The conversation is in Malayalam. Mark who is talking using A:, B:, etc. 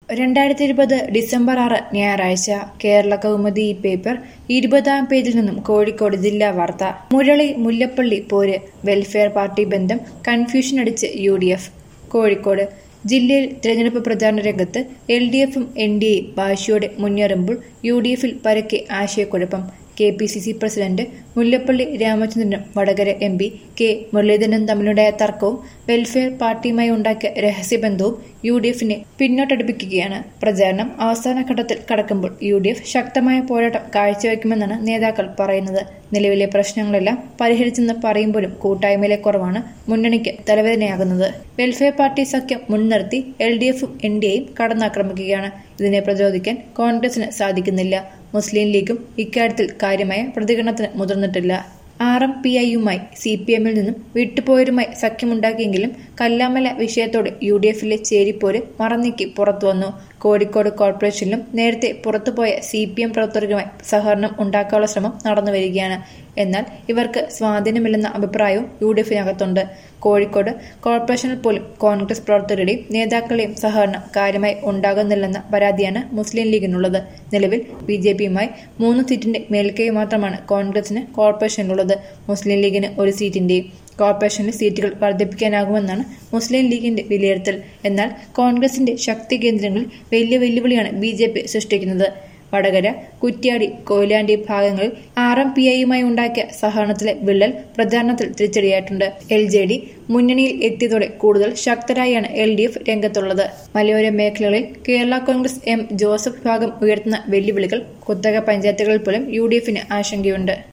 A: രണ്ടായിരത്തി ഇരുപത് ഡിസംബർ ആറ് ഞായറാഴ്ച കേരള കൗമുദി ഈ പേപ്പർ ഇരുപതാം പേജിൽ നിന്നും കോഴിക്കോട് ജില്ലാ വാർത്ത മുരളി മുല്ലപ്പള്ളി പോര് വെൽഫെയർ പാർട്ടി ബന്ധം കൺഫ്യൂഷൻ അടിച്ച് യു ഡി എഫ് കോഴിക്കോട് ജില്ലയിൽ തിരഞ്ഞെടുപ്പ് പ്രചാരണ രംഗത്ത് എൽ ഡി എഫും എൻ ഡി എയും വാശിയോടെ മുന്നേറുമ്പോൾ യു ഡി എഫിൽ പരക്കെ ആശയക്കുഴപ്പം K P C C president Mullappally രാമചന്ദ്രനും വടകര എം പി കെ മുരളീധരനും തമ്മിലുണ്ടായ തർക്കവും വെൽഫെയർ പാർട്ടിയുമായി ഉണ്ടാക്കിയ രഹസ്യബന്ധവും യു ഡി എഫിനെ പിന്നോട്ടടുപ്പിക്കുകയാണ് പ്രചാരണം അവസാന ഘട്ടത്തിൽ കടക്കുമ്പോൾ യു ഡി എഫ് ശക്തമായ പോരാട്ടം കാഴ്ചവെക്കുമെന്നാണ് നേതാക്കൾ പറയുന്നത് നിലവിലെ പ്രശ്നങ്ങളെല്ലാം പരിഹരിച്ചെന്ന് പറയുമ്പോഴും കൂട്ടായ്മയിലെ കുറവാണ് മുന്നണിക്ക് തലവേദനയാകുന്നത് വെൽഫെയർ പാർട്ടി സഖ്യം മുൻനിർത്തി എൽ ഡി എഫും എൻ ഡി എയും കടന്നാക്രമിക്കുകയാണ് ഇതിനെ പ്രതിരോധിക്കാൻ കോൺഗ്രസിന് സാധിക്കുന്നില്ല മുസ്ലിം ലീഗും ഇക്കാര്യത്തിൽ കാര്യമായ പ്രതികരണത്തിന് മുതിർന്നിട്ടില്ല ആർ എം പി ഐയുമായി സി പി എമ്മിൽ നിന്നും വിട്ടുപോയവരുമായി സഖ്യമുണ്ടാക്കിയെങ്കിലും കല്ലാമല വിഷയത്തോടെ യു ഡി എഫിലെ ചേരിപ്പോര് മറന്നീക്കി പുറത്തുവന്നു കോഴിക്കോട് കോർപ്പറേഷനിലും നേരത്തെ പുറത്തുപോയ സി പി എം പ്രവർത്തകരുമായി സഹകരണം ഉണ്ടാക്കാനുള്ള ശ്രമം നടന്നുവരികയാണ് എന്നാൽ ഇവർക്ക് സ്വാധീനമില്ലെന്ന അഭിപ്രായവും യു ഡി എഫിനകത്തുണ്ട് കോഴിക്കോട് കോർപ്പറേഷനിൽ പോലും കോൺഗ്രസ് പ്രവർത്തകരുടെയും നേതാക്കളുടെയും സഹകരണം കാര്യമായി ഉണ്ടാകുന്നില്ലെന്ന പരാതിയാണ് മുസ്ലിം ലീഗിനുള്ളത് നിലവിൽ ബി ജെ പിയുമായി മൂന്ന് സീറ്റിന്റെ മേൽക്കൈ മാത്രമാണ് കോൺഗ്രസിന് കോർപ്പറേഷനിലുള്ളത് മുസ്ലിം ലീഗിന് ഒരു സീറ്റിന്റെയും കോർപ്പറേഷനിലെ സീറ്റുകൾ വർദ്ധിപ്പിക്കാനാകുമെന്നാണ് മുസ്ലിം ലീഗിന്റെ വിലയിരുത്തൽ എന്നാൽ കോൺഗ്രസിന്റെ ശക്തി കേന്ദ്രങ്ങളിൽ വലിയ വെല്ലുവിളിയാണ് ബി ജെ പി സൃഷ്ടിക്കുന്നത് വടകര കുറ്റ്യാടി കൊയിലാണ്ടി ഭാഗങ്ങളിൽ ആർ എം പി ഐയുമായി ഉണ്ടാക്കിയ സഹകരണത്തിലെ വിള്ളൽ പ്രചാരണത്തിൽ തിരിച്ചടിയായിട്ടുണ്ട് എൽ ജെ ഡി മുന്നണിയിൽ എത്തിയതോടെ കൂടുതൽ ശക്തരായാണ് എൽ ഡി എഫ് രംഗത്തുള്ളത് മലയോര മേഖലകളിൽ കേരള കോൺഗ്രസ് എം ജോസഫ് വിഭാഗം ഉയർത്തുന്ന വെല്ലുവിളികൾ കുത്തക പഞ്ചായത്തുകളിൽ പോലും യു ഡി എഫിന് ആശങ്കയുണ്ട്